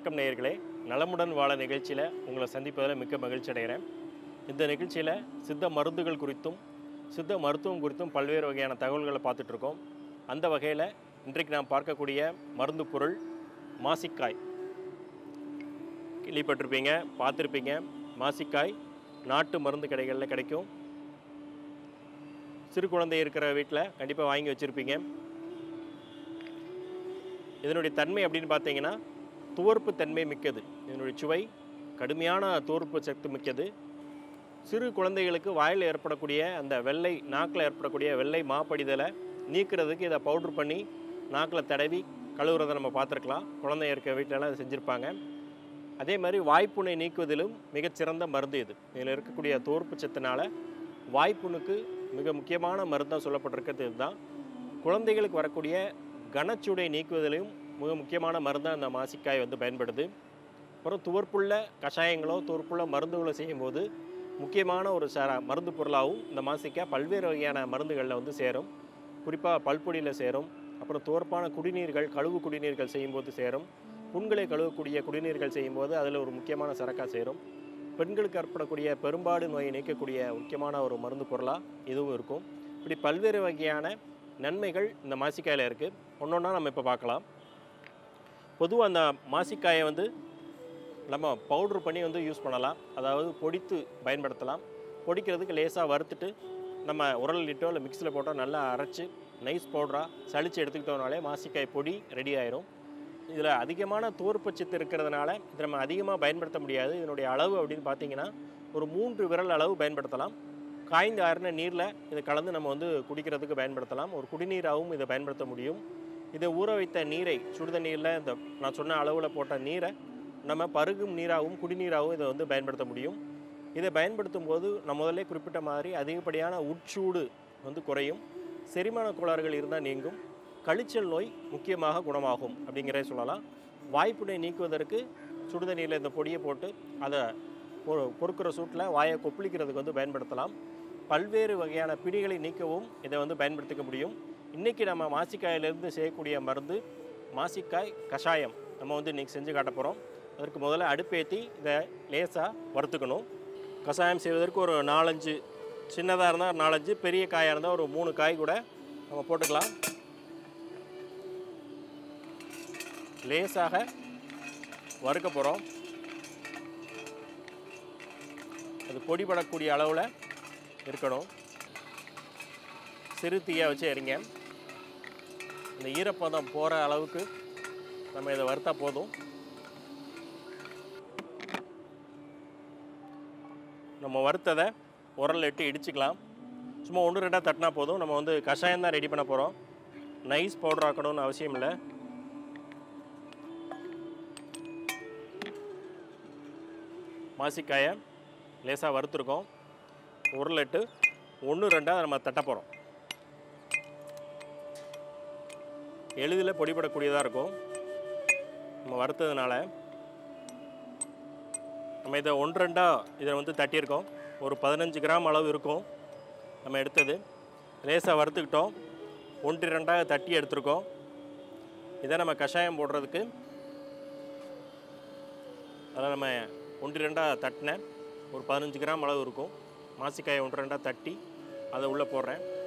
வணக்கம் நேயர்களே நலமுடன் வாழ நிகழ்ச்சியில் உங்களை சந்திப்பதில் மிக்க மகிழ்ச்சி அடைகிறேன் இந்த நிகழ்ச்சியில் சித்த மருந்துகள் குறித்தும் சித்த மருத்துவம் குறித்தும் பல்வேறு வகையான தகவல்களை பார்த்துட்டு இருக்கோம் அந்த வகையில் இன்றைக்கு நாம் பார்க்கக்கூடிய மருந்து பொருள் மாசிக்காய் கேள்விப்பட்டிருப்பீங்க பார்த்துருப்பீங்க மாசிக்காய் நாட்டு மருந்து கடைகளில் கிடைக்கும் சிறு குழந்தை இருக்கிற வீட்டில் கண்டிப்பாக வாங்கி வச்சுருப்பீங்க இதனுடைய தன்மை அப்படின்னு பார்த்தீங்கன்னா துவர்ப்பு தன்மை மிக்கது இதனுடைய சுவை கடுமையான துவர்ப்பு சக்தி மிக்கது சிறு குழந்தைகளுக்கு வாயில் ஏற்படக்கூடிய அந்த வெள்ளை நாக்கில் ஏற்படக்கூடிய வெள்ளை மாப்படிதலை நீக்கிறதுக்கு இதை பவுட்ரு பண்ணி நாக்கில் தடவி கழுவுறதை நம்ம பார்த்துருக்கலாம் குழந்தை இருக்க வீட்டிலலாம் இதை செஞ்சுருப்பாங்க அதே மாதிரி வாய்ப்புண்ணை நீக்குவதிலும் மிகச்சிறந்த மருந்து இது இதில் இருக்கக்கூடிய தோற்பு சத்துனால வாய்ப்புண்ணுக்கு மிக முக்கியமான மருந்தாக சொல்லப்பட்டிருக்கிறது இதுதான் குழந்தைகளுக்கு வரக்கூடிய கனச்சுடை நீக்குவதிலும் மிக முக்கியமான மருந்தாக இந்த மாசிக்காய் வந்து பயன்படுது அப்புறம் துவர்ப்புள்ள கஷாயங்களோ துவர்ப்புள்ள மருந்துகளோ செய்யும்போது முக்கியமான ஒரு ச மருந்து பொருளாகவும் இந்த மாசிக்காய் பல்வேறு வகையான மருந்துகளில் வந்து சேரும் குறிப்பாக பல்பொடியில் சேரும் அப்புறம் துவர்ப்பான குடிநீர்கள் கழுவு குடிநீர்கள் செய்யும்போது சேரும் புண்களை கழுவக்கூடிய குடிநீர்கள் செய்யும்போது அதில் ஒரு முக்கியமான சரக்காக சேரும் பெண்களுக்கு ஏற்படக்கூடிய பெரும்பாடு நோயை நீக்கக்கூடிய முக்கியமான ஒரு மருந்து பொருளாக இதுவும் இருக்கும் இப்படி பல்வேறு வகையான நன்மைகள் இந்த மாசிக்காயில் இருக்குது ஒன்றொன்னா நம்ம இப்போ பார்க்கலாம் பொதுவாக அந்த மாசிக்காயை வந்து நம்ம பவுட்ரு பண்ணி வந்து யூஸ் பண்ணலாம் அதாவது பொடித்து பயன்படுத்தலாம் பொடிக்கிறதுக்கு லேசாக வறுத்துட்டு நம்ம உரலிட்டோ இல்லை மிக்சியில் போட்டோ நல்லா அரைச்சி நைஸ் பவுடராக சளிச்சு எடுத்துக்கிட்டோம்னாலே மாசிக்காய் பொடி ரெடி ஆயிரும் இதில் அதிகமான தோற்பச்சத்து இருக்கிறதுனால இதை நம்ம அதிகமாக பயன்படுத்த முடியாது இதனுடைய அளவு அப்படின்னு பார்த்தீங்கன்னா ஒரு மூன்று விரல் அளவு பயன்படுத்தலாம் காய்ந்து ஆறின நீரில் இதை கலந்து நம்ம வந்து குடிக்கிறதுக்கு பயன்படுத்தலாம் ஒரு குடிநீராகவும் இதை பயன்படுத்த முடியும் இதை ஊற வைத்த நீரை சுடுதண்ணீரில் இந்த நான் சொன்ன அளவில் போட்ட நீரை நம்ம பருகும் நீராகவும் குடிநீராகவும் இதை வந்து பயன்படுத்த முடியும் இதை பயன்படுத்தும் போது நான் முதல்ல குறிப்பிட்ட மாதிரி அதிகப்படியான உட்சூடு வந்து குறையும் செரிமான கோளாறுகள் இருந்தால் நீங்கும் கழிச்சல் நோய் முக்கியமாக குணமாகும் அப்படிங்கிறத சொல்லலாம் வாய்ப்புனை நீக்குவதற்கு சுடுதண்ணீரில் இந்த பொடியை போட்டு அதை பொ- பொறுக்கிற சூட்டில் வாயை கொப்பளிக்கிறதுக்கு வந்து பயன்படுத்தலாம் பல்வேறு வகையான பிடிகளை நீக்கவும் இதை வந்து பயன்படுத்திக்க முடியும் இன்றைக்கி நம்ம மாசிக்காயிலிருந்து செய்யக்கூடிய மருந்து மாசிக்காய் கஷாயம் நம்ம வந்து இன்றைக்கி செஞ்சு காட்ட போகிறோம் அதற்கு முதல்ல அடுப்பேற்றி இதை லேசாக வறுத்துக்கணும் கஷாயம் செய்வதற்கு ஒரு நாலஞ்சு சின்னதாக இருந்தால் நாலஞ்சு பெரிய காயாக இருந்தால் ஒரு மூணு காய் கூட நம்ம போட்டுக்கலாம் லேசாக வறுக்க போகிறோம் அது பொடிபடக்கூடிய அளவில் இருக்கணும் சிறு தீயை வச்சு எறிங்க இந்த ஈரப்பதம் போகிற அளவுக்கு நம்ம இதை வறுத்தா போதும் நம்ம வறுத்ததை உரல்ல இட்டு இடிச்சுக்கலாம் சும்மா ஒன்று ரெண்டாக தட்டினா போதும் நம்ம வந்து கஷாயம் தான் ரெடி பண்ண போகிறோம் நைஸ் பவுடர் ஆக்கணும்னு அவசியம் இல்லை மாசிக்காயை லேசாக வறுத்துருக்கோம் உருளைட்டு ஒன்று ரெண்டாக நம்ம தட்ட போகிறோம் எளிதில் பொடிபடக்கூடியதாக இருக்கும் நம்ம வறுத்ததுனால நம்ம இதை ஒன்று ரெண்டாக இதை வந்து தட்டியிருக்கோம் ஒரு பதினஞ்சு கிராம் அளவு இருக்கும் நம்ம எடுத்தது லேசாக வறுத்துக்கிட்டோம் ஒன்று ரெண்டாக தட்டி எடுத்திருக்கோம் இதை நம்ம கஷாயம் போடுறதுக்கு அதை நம்ம ஒன்று ரெண்டாக தட்டினேன் ஒரு பதினஞ்சு கிராம் அளவு இருக்கும் மாசிக்காயை ஒன்று ரெண்டாக தட்டி அதை உள்ளே போடுறேன்